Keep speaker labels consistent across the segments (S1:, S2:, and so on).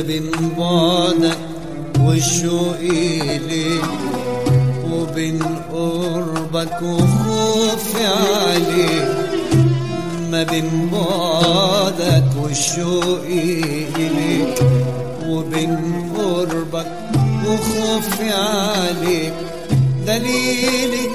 S1: بين بعدك والشوق إليك وبين قربك وخوفي عليك ما بين بعدك والشوق إليك وبين قربك وخوفي عليك دليلي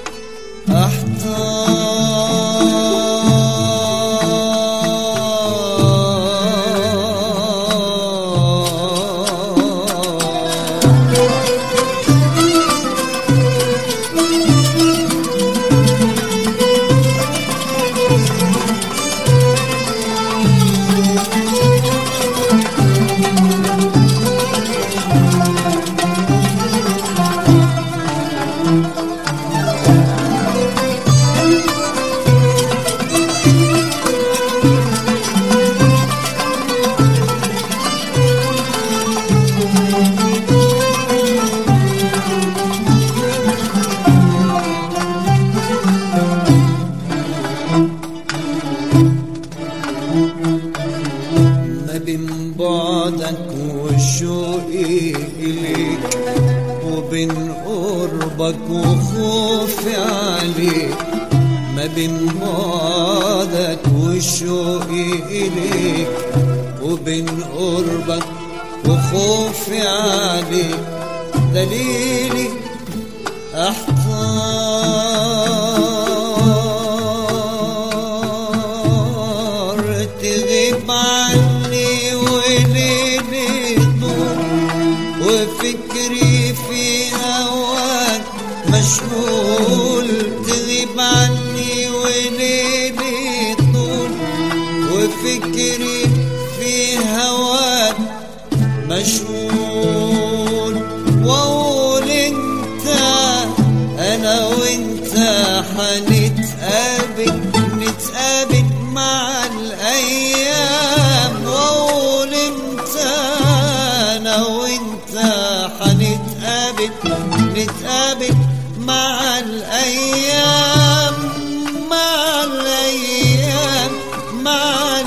S1: احتار ما بين بعدك وشوقي إليك وبين قربك وخوفي عليك ما بين بعدك وشوقي إليك وبين قربك وخوفي عليك دليلي احتار تغيب عني وليلي طول وفكري في هواك مشغول تغيب عني وليلي طول وفكري في هواك مشغول واقول انت انا وانت حنتقابل نتقابل مع الايام واقول انت انا وانت حنتقابل نتقابل مع الايام مع الايام مع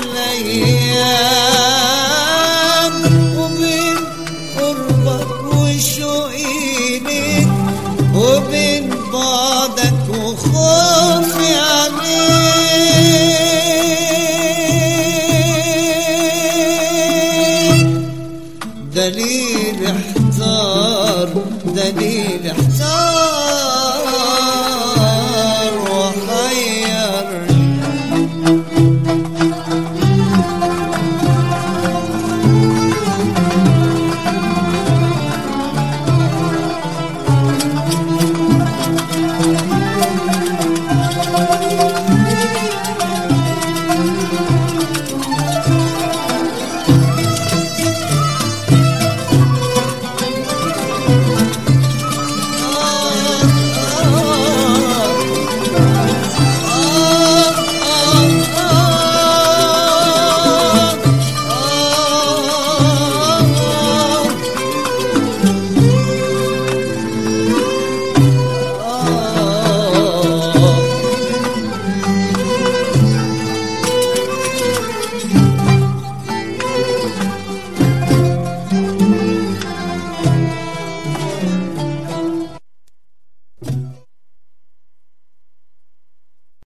S1: الايام وبين قربك وشوقي ليك وبين بعدك وخوفي عليك دليل احتار دليل